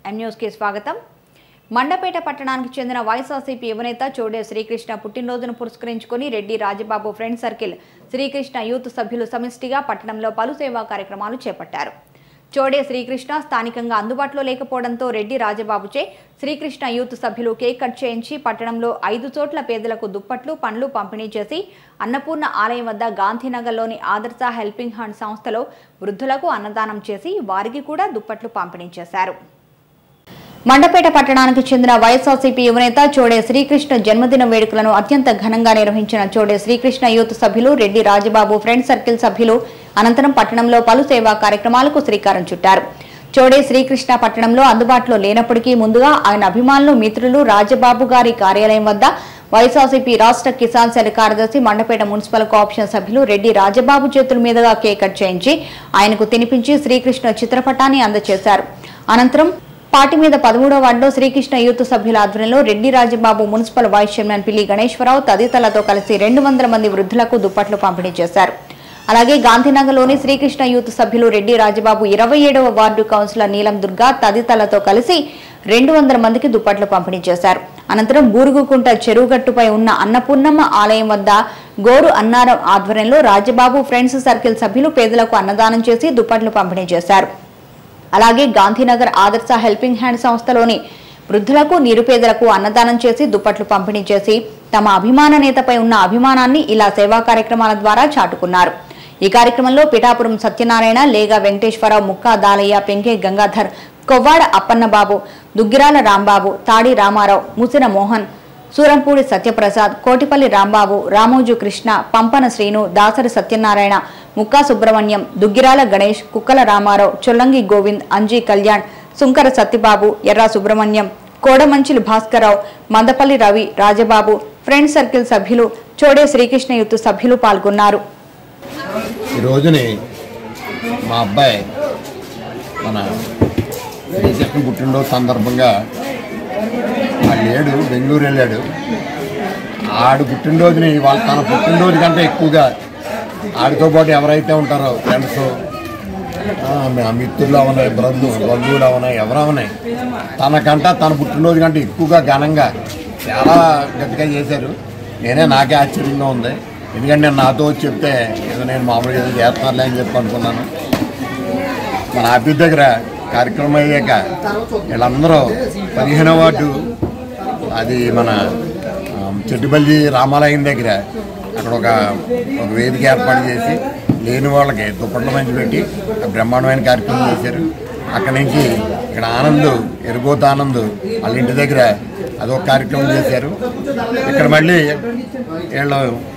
ఎం న్యూస్కి స్వాగతం మండపేట పట్టణానికి చెందిన వైఎస్ఆర్సీపీ యువనేత చోడే శ్రీకృష్ణ పుట్టినరోజును పురస్కరించుకుని Reddy Rajababu friend circle Srikrishna youth సభ్యులు సమిష్టిగా పట్టణంలో పలు సేవా కార్యక్రమాలు చేపట్టారు చోడే శ్రీకృష్ణ స్థానికంగా అందుబాటులో లేకపోవడంతో రెడ్డి రాజబాబుచే శ్రీకృష్ణ యూత్ సభ్యులు కేక్ కట్ చేయించి పట్టణంలో ఐదు చోట్ల పేదలకు దుప్పట్లు పండ్లు పంపిణీ చేసి అన్నపూర్ణ ఆలయం వద్ద గాంధీనగర్లోని ఆదర్శ హెల్పింగ్ హ్యాండ్ సంస్థలో వృద్ధులకు అన్నదానం చేసి వారికి కూడా దుప్పట్లు పంపిణీ చేశారు మండపేట పట్టణానికి చెందిన వైఎస్ఆర్సీపీ యువనేత చోడే శ్రీకృష్ణ జన్మదిన వేడుకలను అత్యంత ఘనంగా నిర్వహించిన చోడే శ్రీకృష్ణ యూత్ సభ్యులు రెడ్డి రాజబాబు ఫ్రెండ్ సర్కిల్ సభ్యులు అనంతరం పట్టణంలో పలు సేవా కార్యక్రమాలకు శ్రీకారం చుట్టారు చోడే శ్రీకృష్ణ పట్టణంలో అందుబాటులో లేనప్పటికీ ముందుగా ఆయన అభిమానులు మిత్రులు రాజబాబు గారి కార్యాలయం వద్ద వైఎస్ఆర్సీపీ రాష్ట్ర కిసాన్ సెల్ కార్యదర్శి మండపేట మున్సిపల్ కోఆప్షన్ సభ్యులు రెడ్డి రాజబాబు చేతుల మీదుగా కేక్ కట్ చేయించి ఆయనకు తినిపించి శ్రీకృష్ణ చిత్రపటాన్ని అందజేశారు అనంతరం పార్టీ మీద పదమూడవ వార్డులో శ్రీకృష్ణ యూత్ సభ్యుల ఆధ్వర్యంలో Reddy Rajababu municipal vice chairman Pilli Ganeswararao తదితరులతో కలిసి రెండు వందల మంది వృద్ధులకు దుప్పట్లు పంపిణీ చేశారు అలాగే గాంధీనగర్లోని శ్రీకృష్ణ యూత్ సభ్యులు రెడ్డి రాజబాబు ఇరవై ఏడవ వార్డు కౌన్సిలర్ నీలం దుర్గా తదితరులతో కలిసి రెండు వందల మందికి దుప్పట్లు పంపిణీ చేశారు అనంతరం బూరుగుకుంట చెరువుగట్టుపై ఉన్న అన్నపూర్ణమ్మ ఆలయం వద్ద గోరు అన్నారం ఆధ్వర్యంలో రాజబాబు ఫ్రెండ్స్ సర్కిల్ సభ్యులు పేదలకు అన్నదానం చేసి దుప్పట్లు పంపిణీ చేశారు అలాగే గాంధీనగర్ ఆదర్శ హెల్పింగ్ హ్యాండ్ సంస్థలోని వృద్ధులకు నిరుపేదలకు అన్నదానం చేసి దుప్పట్లు పంపిణీ చేసి తమ అభిమాన నేతపై ఉన్న అభిమానాన్ని ఇలా సేవా కార్యక్రమాల ద్వారా చాటుకున్నారు ఈ కార్యక్రమంలో పిఠాపురం సత్యనారాయణ లేగా వెంకటేశ్వరరావు ముక్కా దాలయ్య పెంకే గంగాధర్ కొవ్వాడ అప్పన్నబాబు దుగ్గిరాల రాంబాబు తాడి రామారావు ముసిన మోహన్ సూరంపూడి సత్యప్రసాద్ కోటిపల్లి రాంబాబు రామోజు కృష్ణ పంపన శ్రీను దాసరి సత్యనారాయణ ముక్కా సుబ్రహ్మణ్యం దుగ్గిరాల గణేష్ కుక్కల రామారావు చొల్లంగి గోవింద్ అంజీ కళ్యాణ్ సుంకర సత్యబాబు ఎర్రా సుబ్రహ్మణ్యం కోడమంచిలి భాస్కరరావు మందపల్లి రవి రాజబాబు ఫ్రెండ్ సర్కిల్ సభ్యులు చోడే శ్రీకృష్ణ యుత్ సభ్యులు పాల్గొన్నారు ఈ రోజుని మా అబ్బాయి మన శ్రీకృష్ణ పుట్టినరోజు సందర్భంగా వాళ్ళు లేడు బెంగళూరు వెళ్ళాడు ఆడు పుట్టినరోజుని వాళ్ళ తన పుట్టినరోజు కంటే ఎక్కువగా ఆడితో పాటు ఎవరైతే ఉంటారో ఫ్రెండ్స్ మిత్రులు అవనాయి బంధువు బంధువులు అవనాయి ఎవరు అవనాయి తనకంట తన పుట్టినరోజు కంటే ఎక్కువగా ఘనంగా చాలా గట్టిగా చేశారు నేనే నాకే ఆశ్చర్యంగా ఉంది ఎందుకంటే నేను నాతో వచ్చి చెప్తే ఏదో నేను మామూలుగా ఏదో చేస్తున్నారులే అని చెప్పి అనుకున్నాను మన ఆఫీస్ దగ్గర కార్యక్రమం అయ్యాక వీళ్ళందరూ పదిహేనవ వార్డు అది మన ఆ, చెట్టుపల్లి రామాలయం దగ్గర అక్కడ ఒక ఒక వేదిక ఏర్పాటు చేసి లేని వాళ్ళకి దుప్పట్ల మంచి పెట్టి ఆ బ్రహ్మాండమైన కార్యక్రమం చేశారు అక్కడి నుంచి ఇక్కడ ఆనంద్ ఎరుగోత ఆనంద్ వాళ్ళ ఇంటి దగ్గర అదొక కార్యక్రమం చేశారు ఇక్కడ మళ్ళీ వీళ్ళు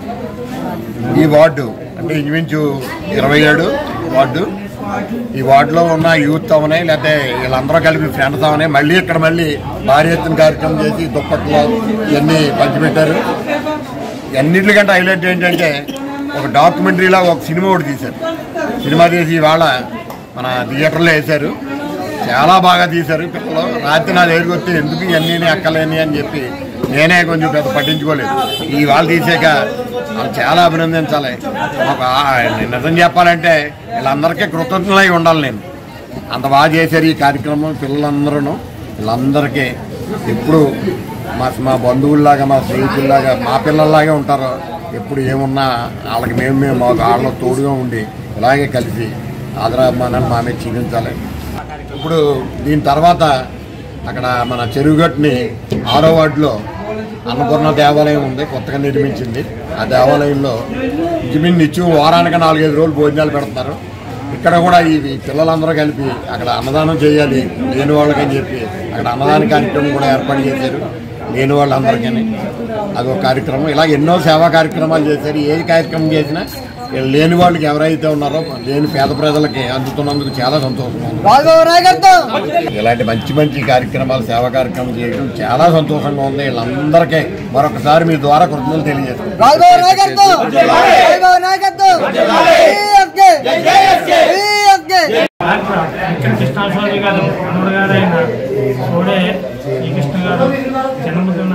ఈ వార్డు అంటే ఇంచుమించు ఇరవై ఏడు వార్డు ఈ వార్డులో ఉన్న యూత్ అవనాయి లేకపోతే వీళ్ళందరూ కలిపి ఫ్రెండ్స్ అవనాయి మళ్ళీ ఇక్కడ మళ్ళీ భారీ ఎత్తున కార్యక్రమం చేసి దుప్పట్లు ఇవన్నీ పంచిపెట్టారు అన్నిటికంటే హైలైట్ ఏంటంటే ఒక డాక్యుమెంటరీలా ఒక సినిమా ఒకటి తీశారు సినిమా తీసి ఇవాళ మన థియేటర్లో వేశారు చాలా బాగా తీశారు పిల్లలు రాత్రి నా దగ్గరికి వస్తే ఎందుకు ఇవన్నీ అక్కలేని అని చెప్పి నేనే కొంచెం పెద్ద పట్టించుకోలేదు ఈ వాళ్ళు తీసాక వాళ్ళు చాలా అభినందించాలి ఒక నిజం చెప్పాలంటే వీళ్ళందరికీ కృతజ్ఞులై ఉండాలి నేను అంత బాగా చేశారు ఈ కార్యక్రమం పిల్లలందరూ వీళ్ళందరికీ ఎప్పుడు మా మా బంధువుల్లాగా మా స్నేహితుల్లాగా మా పిల్లల్లాగే ఉంటారు ఎప్పుడు ఏమున్నా వాళ్ళకి మేము మేము మాకు వాళ్ళ తోడుగా ఉండి ఇలాగే కలిసి ఆదరాభిమానాన్ని మా మీద చూపించాలి ఇప్పుడు దీని తర్వాత అక్కడ మన చెరువుగట్టుని ఆరో వార్డులో అన్నపూర్ణ దేవాలయం ఉంది కొత్తగా నిర్మించింది ఆ దేవాలయంలో ఇంచుమించు నిత్యం వారానికి నాలుగైదు రోజులు భోజనాలు పెడుతున్నారు ఇక్కడ కూడా ఈ ఈ పిల్లలందరూ కలిపి అక్కడ అన్నదానం చేయాలి లేని వాళ్ళకని చెప్పి అక్కడ అన్నదాన కార్యక్రమం కూడా ఏర్పాటు చేశారు లేని వాళ్ళందరికీ అదొక కార్యక్రమం ఇలా ఎన్నో సేవా కార్యక్రమాలు చేశారు ఏ కార్యక్రమం చేసినా వీళ్ళు లేని వాళ్ళకి ఎవరైతే ఉన్నారో లేని పేద ప్రజలకి అందుతున్నందుకు చాలా సంతోషంగా ఉంది ఇలాంటి మంచి మంచి కార్యక్రమాలు సేవా కార్యక్రమం చేయడం చాలా సంతోషంగా ఉంది వీళ్ళందరికీ మరొకసారి మీ ద్వారా కృతజ్ఞతలు తెలియజేస్తాను రాఘవ నాయకత్వం రాఘవ నాయకత్వం ఈఎఫ్కే ఈఎఫ్కే ఇక్కడ కృష్ణాస్వామి గారు తమ్ముడు గారైన సోడే శ్రీకృష్ణ గారు జన్మదిన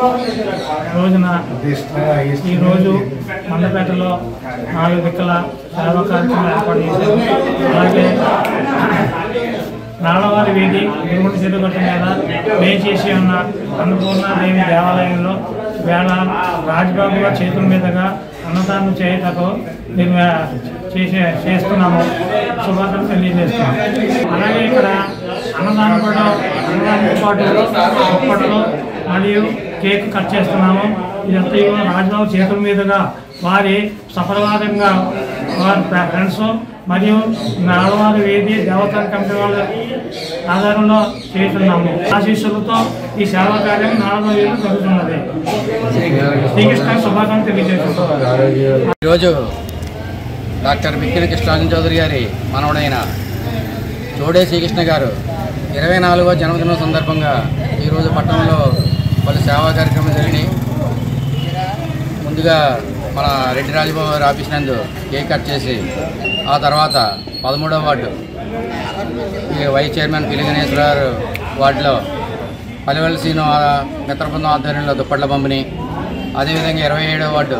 రోజున ఈ రోజు మండపేటలో నాలుగు దిక్కల సేవా కార్యక్రమం ఏర్పాటు చేశారు అలాగే నాళవారి వీధి గురువుని చెరుగట్టు మీద వేచేసి ఉన్న అన్నపూర్ణాదేవి దేవాలయంలో వేళ రాజ్బాబు గారి చేతుల మీదుగా అన్నదానం చేయటకు మేము చేసే చేస్తున్నాము శుభాకాంక్షలు తెలియజేస్తున్నాం అలాగే ఇక్కడ అన్నదానం కూడా అన్నదానంతో పాటు దుప్పట్లు మరియు కేక్ కట్ చేస్తున్నాము ఇదంతా ఇవాళ రాజబాబు చేతుల మీదుగా వారి సఫలవాదంగా వారి ఫ్రెండ్స్ మరియు నాలువారి వేది దేవతా కమిటీ వాళ్ళ ఆధారంలో చేస్తున్నాము ఆశీస్సులతో ఈ సేవా కార్యం నాలుగో వేలు జరుగుతున్నది శ్రీకృష్ణ శుభాకాంక్షలు తెలియజేస్తున్నాం ఈరోజు డాక్టర్ బిక్కిన కృష్ణాజన్ చౌదరి గారి మనవడైన చోడే శ్రీకృష్ణ గారు ఇరవై నాలుగో జన్మదినం సందర్భంగా ఈరోజు పట్టణంలో పలు సేవా కార్యక్రమాలు జరిగినాయి ముందుగా మన రెడ్డి రాజబాబు గారు ఆఫీస్ నందు కేక్ కట్ చేసి ఆ తర్వాత పదమూడవ వార్డు ఈ వైస్ చైర్మన్ పిల్లి గణేశ్వర గారు వార్డులో పలివెల సీను మిత్ర బృందం ఆధ్వర్యంలో దుప్పట్ల పంపిణీ అదేవిధంగా ఇరవై ఏడవ వార్డు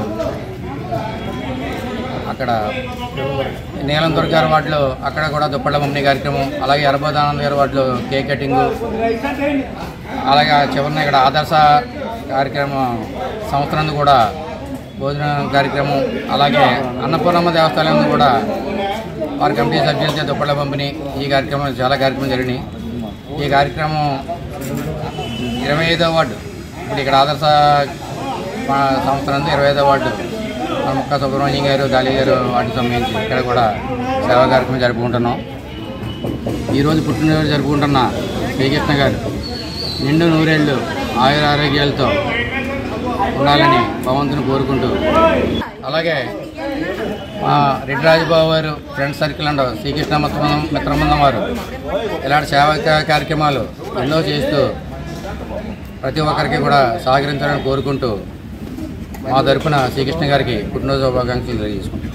అక్కడ నీలం దుర్గారు వార్డులో అక్కడ కూడా దుప్పట్ల పంపిణీ కార్యక్రమం అలాగే ఎర్రబోదానంద గారి వార్డులో కేక్ కటింగ్ అలాగే ఆ చివరిన ఇక్కడ ఆదర్శ కార్యక్రమం సంవత్సరం కూడా భోజనం కార్యక్రమం అలాగే అన్నపూర్ణమ్మ దేవస్థానం కూడా వారి కమిటీ సభ్యులతో దుప్పట్ల పంపిణీ ఈ కార్యక్రమం చాలా కార్యక్రమం జరిగినాయి ఈ కార్యక్రమం ఇరవై ఐదో వార్డు ఇప్పుడు ఇక్కడ ఆదర్శ ఆ, సంవత్సరం ఇరవై ఐదో వార్డు మన ముక్క సుబ్రహ్మణ్యం గారు గాలి గారు వాటికి సంబంధించి ఇక్కడ కూడా సేవా కార్యక్రమం జరుపుకుంటున్నాం ఈరోజు పుట్టినరోజు జరుపుకుంటున్న శ్రీకృష్ణ గారు నిండు నూరేళ్ళు ఆయుర ఆరోగ్యాలతో ఉండాలని భగవంతుని కోరుకుంటూ అలాగే మా Reddy Rajababu garu friend circle and Srikrishna మిత్రబృందం మిత్రబృందం వారు ఇలాంటి సేవా కా- కార్యక్రమాలు ఎన్నో చేస్తూ ప్రతి ఒక్కరికి కూడా సహకరించాలని కోరుకుంటూ మా తరపున శ్రీకృష్ణ గారికి పుట్టినరోజు శుభాకాంక్షలు తెలియజేసుకుంటాం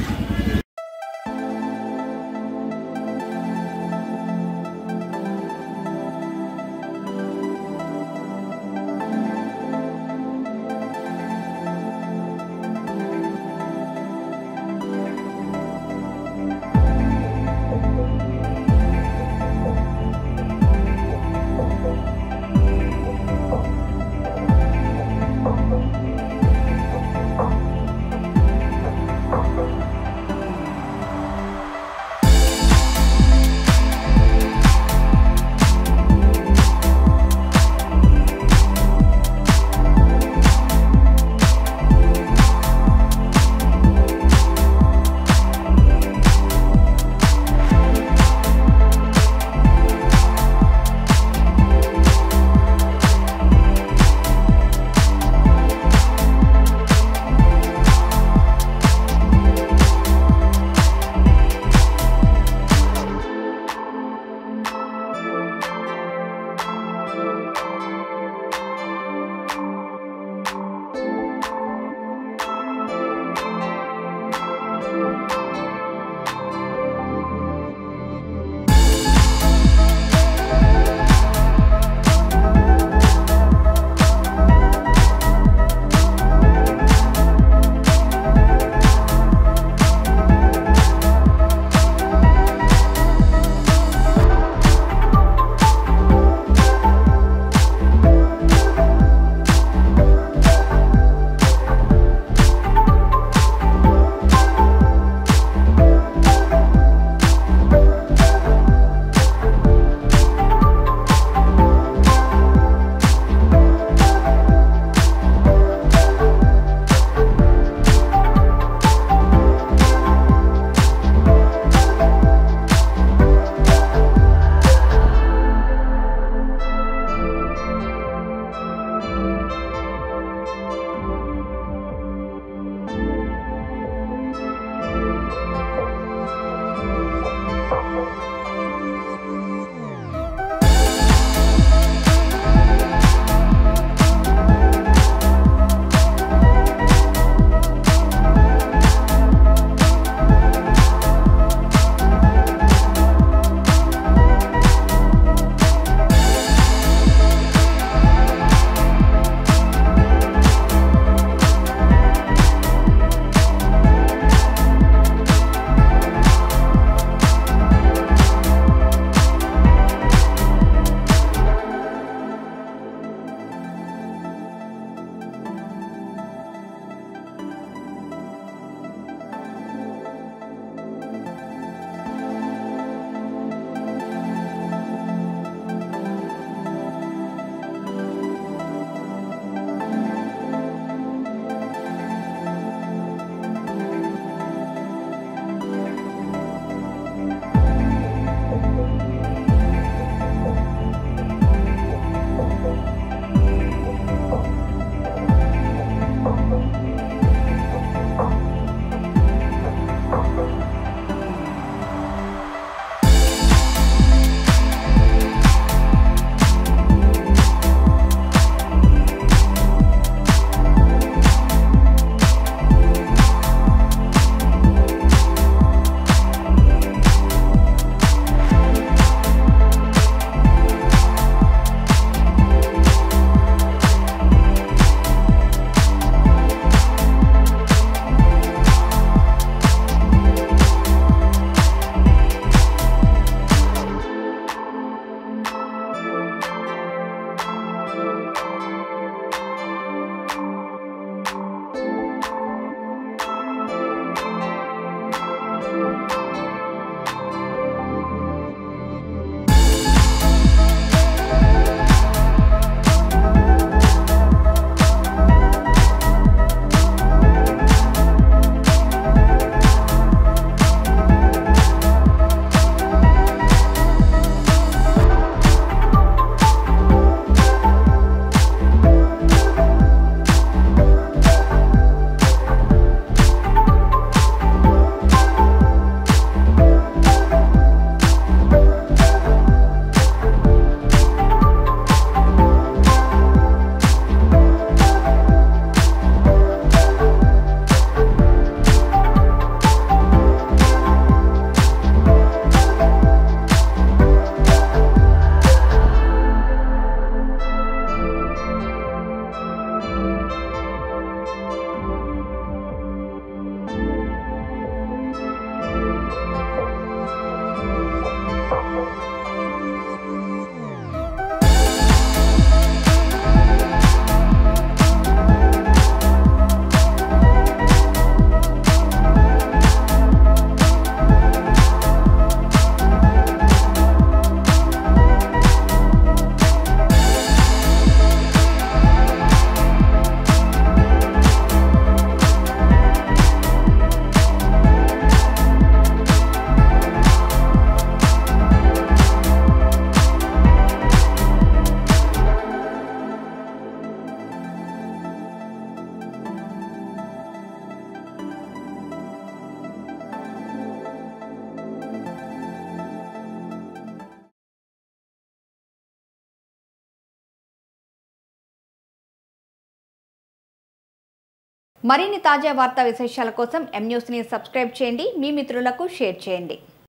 మరిన్ని తాజా వార్తా విశేషాల కోసం ఎం న్యూస్ని సబ్స్క్రైబ్ చేయండి మీ మిత్రులకు షేర్ చేయండి